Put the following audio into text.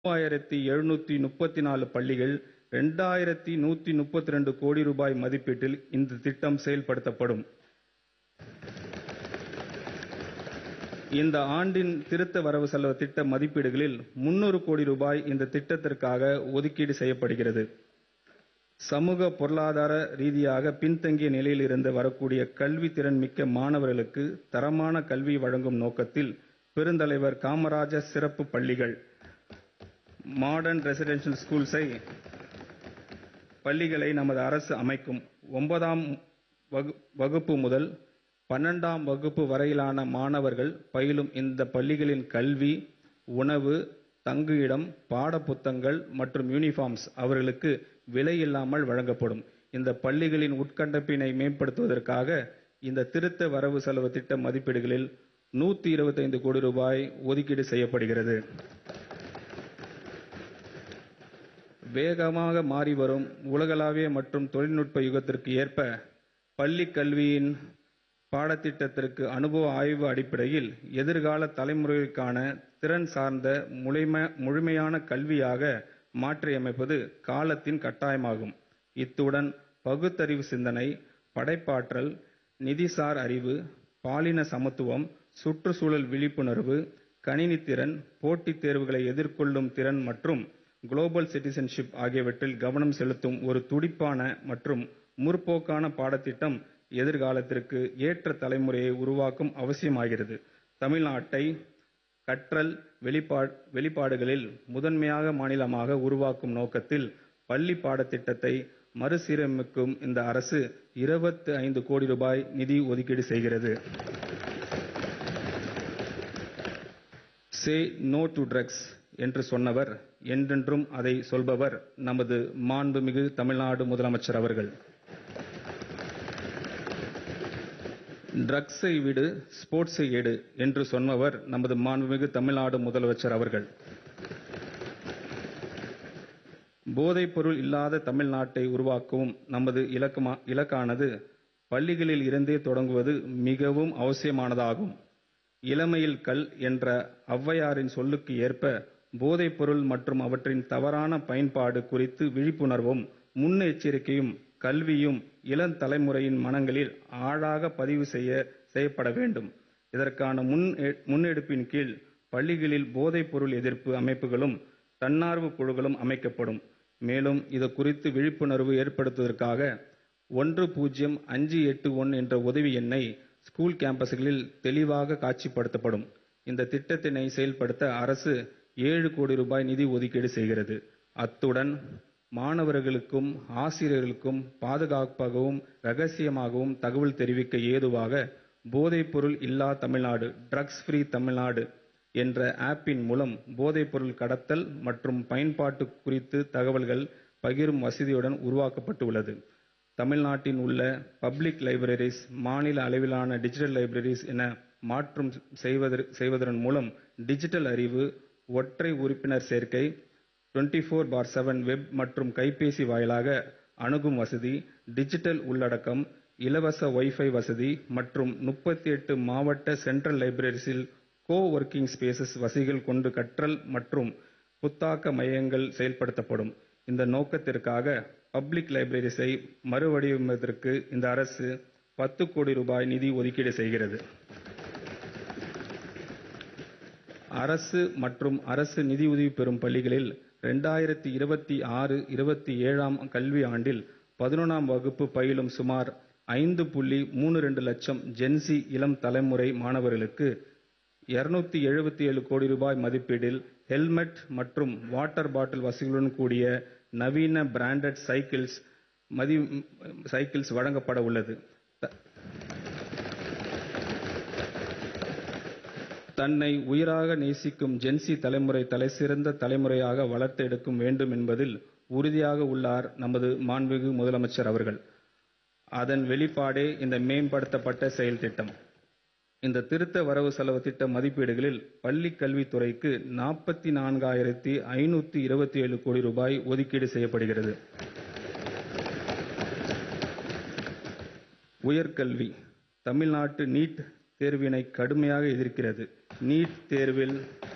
மூவாயிரத்தி எழுநூத்தி முப்பத்தி நாலு பள்ளிகள் ரெண்டாயிரத்தி நூத்தி முப்பத்தி ரெண்டு கோடி ரூபாய் மதிப்பீட்டில் இந்த திட்டம் செயல்படுத்தப்படும் இந்த ஆண்டின் திருத்த வரவு செலவு திட்ட மதிப்பீடுகளில் முன்னூறு கோடி ரூபாய் இந்த திட்டத்திற்காக ஒதுக்கீடு செய்யப்படுகிறது சமூக பொருளாதார ரீதியாக பின்தங்கிய நிலையில் இருந்து வரக்கூடிய கல்வி திறன் மிக்க மாணவர்களுக்கு தரமான கல்வி வழங்கும் நோக்கத்தில் பெருந்தலைவர் காமராஜர் சிறப்பு பள்ளிகள் மாடர்ன் ரெசிடென்ஷியல் ஸ்கூல்ஸை பள்ளிகளை நமது அரசு அமைக்கும் ஒன்பதாம் வகு- வகுப்பு முதல் பன்னெண்டாம் வகுப்பு வரையிலான மாணவர்கள் பயிலும் இந்த பள்ளிகளின் கல்வி உணவு தங்குயிடம் பாடப்புத்தகங்கள் மற்றும் யூனிஃபார்ம்ஸ் அவர்களுக்கு விலை இல்லாமல் வழங்கப்படும் இந்த பள்ளிகளின் உட்கட்டமைப்பினை மேம்படுத்துவதற்காக இந்த திருத்த வரவு செலவு திட்ட மதிப்பீடுகளில் நூத்தி இருபத்தைந்து கோடி ரூபாய் ஒதுக்கீடு செய்யப்படுகிறது வேகமாக மாறி வரும் உலகளாவிய மற்றும் தொழில்நுட்ப யுகத்திற்கு ஏற்ப பள்ளி கல்வியின் பாடத்திட்டத்திற்கு அனுபவ ஆய்வு அடிப்படையில் எதிர்கால தலைமுறைக்கான திறன் சார்ந்த முழுமை முழுமையான கல்வியாக மாற்றியமைப்பது காலத்தின் கட்டாயமாகும் இத்துடன் பகுத்தறிவு சிந்தனை படைப்பாற்றல் நிதிசார் அறிவு பாலின சமத்துவம் சுற்றுச்சூழல் விழிப்புணர்வு கணினித்திறன் போட்டித் தேர்வுகளை எதிர்கொள்ளும் திறன் மற்றும் குளோபல் சிட்டிசன்ஷிப் ஆகியவற்றில் கவனம் செலுத்தும் ஒரு துடிப்பான மற்றும் முற்போக்கான பாடத்திட்டம் எதிர்காலத்திற்கு ஏற்ற தலைமுறையை உருவாக்கும் அவசியமாகிறது தமிழ்நாட்டை கற்றல் வெளிப்பா- வெளிப்பாடுகளில் முதன்மையாக மாநிலமாக உருவாக்கும் நோக்கத்தில் பள்ளி பாடத்திட்டத்தை மறுசீரமைக்கும் இந்த அரசு 25 ஐந்து கோடி ரூபாய் நிதி ஒதுக்கீடு செய்கிறது சே நோ டு ட்ரக்ஸ் என்று சொன்னவர் என்றென்றும் அதை சொல்பவர் நமது மாண்புமிகு தமிழ்நாடு முதலமைச்சர் அவர்கள் ட்ரக்ஸை விடு ஸ்போர்ட்ஸை எடு என்று சொன்னவர் நமது மாண்புமிகு தமிழ்நாடு முதலமைச்சர் அவர்கள் போதைப்பொருள் இல்லாத தமிழ்நாட்டை உருவாக்கவும் நமது இலக்கமா இலக்கானது பள்ளிகளில் இருந்தே தொடங்குவது மிகவும் அவசியமானதாகும் இளமையில் கல் என்ற ஔவையாரின் சொல்லுக்கு ஏற்ப போதைப்பொருள் மற்றும் அவற்றின் தவறான பயன்பாடு குறித்து விழிப்புணர்வும் முன்னெச்சரிக்கையும் கல்வியும் இளம் தலைமுறையின் மனங்களில் ஆழாக பதிவு செய்ய செய்யப்பட வேண்டும் இதற்கான முன் முன்னெடுப்பின் கீழ் பள்ளிகளில் போதைப்பொருள் எதிர்ப்பு அமைப்புகளும் தன்னார்வ குழுக்களும் அமைக்கப்படும் மேலும் இது குறித்து விழிப்புணர்வு ஏற்படுத்துவதற்காக ஒன்று பூஜ்ஜியம் அஞ்சு எட்டு ஒன் என்ற உதவி எண்ணை ஸ்கூல் கேம்பஸ்களில் தெளிவாக காட்சிப்படுத்தப்படும் இந்த திட்டத்தினை செயல்படுத்த அரசு ஏழு கோடி ரூபாய் நிதி ஒதுக்கீடு செய்கிறது அத்துடன் மாணவர்களுக்கும் ஆசிரியர்களுக்கும் பாதுகாப்பாகவும் ரகசியமாகவும் தகவல் தெரிவிக்க ஏதுவாக போதைப்பொருள் இல்லா தமிழ்நாடு ட்ரக்ஸ் ஃப்ரீ தமிழ்நாடு என்ற ஆப்பின் மூலம் போதைப்பொருள் கடத்தல் மற்றும் பயன்பாட்டு குறித்து தகவல்கள் பகிரும் வசதியுடன் உருவாக்கப்பட்டுள்ளது தமிழ்நாட்டின் உள்ள பப்ளிக் லைப்ரரிஸ் மாநில அளவிலான டிஜிட்டல் லைப்ரரிஸ் என மாற்றம் செய்வதற் செய்வதன் மூலம் டிஜிட்டல் அறிவு ஒற்றை உறுப்பினர் சேர்க்கை 24 ஃபோர் பார் செவன் வெப் மற்றும் கைபேசி வாயிலாக அணுகும் வசதி டிஜிட்டல் உள்ளடக்கம் இலவச வைஃபை வசதி மற்றும் 38 மாவட்ட சென்ட்ரல் லைப்ரரிஸில் கோ ஒர்க்கிங் ஸ்பேசஸ் வசதிகள் கொண்டு கற்றல் மற்றும் புத்தாக்க மையங்கள் செயல்படுத்தப்படும் இந்த நோக்கத்திற்காக பப்ளிக் லைப்ரரிஸை மறுவடிவமைப்பதற்கு இந்த அரசு பத்து கோடி ரூபாய் நிதி ஒதுக்கீடு செய்கிறது அரசு மற்றும் அரசு நிதியுதவி பெறும் பள்ளிகளில் ரெண்டாயிரத்தி இருபத்தி ஆறு இருபத்தி ஏழாம் கல்வி ஆண்டில் பதினொன்றாம் வகுப்பு பயிலும் சுமார் ஐந்து புள்ளி மூணு ரெண்டு லட்சம் ஜென்சி இளம் தலைமுறை மாணவர்களுக்கு இருநூத்தி எழுபத்தி ஏழு கோடி ரூபாய் மதிப்பீடில் ஹெல்மெட் மற்றும் வாட்டர் பாட்டில் வசதிகளுடன் கூடிய நவீன பிராண்டட் சைக்கிள்ஸ் மதி சைக்கிள்ஸ் வழங்கப்பட உள்ளது த- தன்னை உயிராக நேசிக்கும் ஜென்சி தலைமுறை தலைசிறந்த தலைமுறையாக வளர்த்தெடுக்கும் வேண்டும் என்பதில் உறுதியாக உள்ளார் நமது மாண்புமிகு முதலமைச்சர் அவர்கள் அதன் வெளிப்பாடே இந்த மேம்படுத்தப்பட்ட செயல் திட்டம் இந்த திருத்த வரவு செலவு திட்ட மதிப்பீடுகளில் பள்ளி கல்வித்துறைக்கு நாற்பத்தி நான்காயிரத்தி ஐநூத்தி இருபத்தி ஏழு கோடி ரூபாய் ஒதுக்கீடு செய்யப்படுகிறது உயர்கல்வி தமிழ்நாட்டு நீட் தேர்வினை கடுமையாக எதிர்க்கிறது நீட் தேர்வில்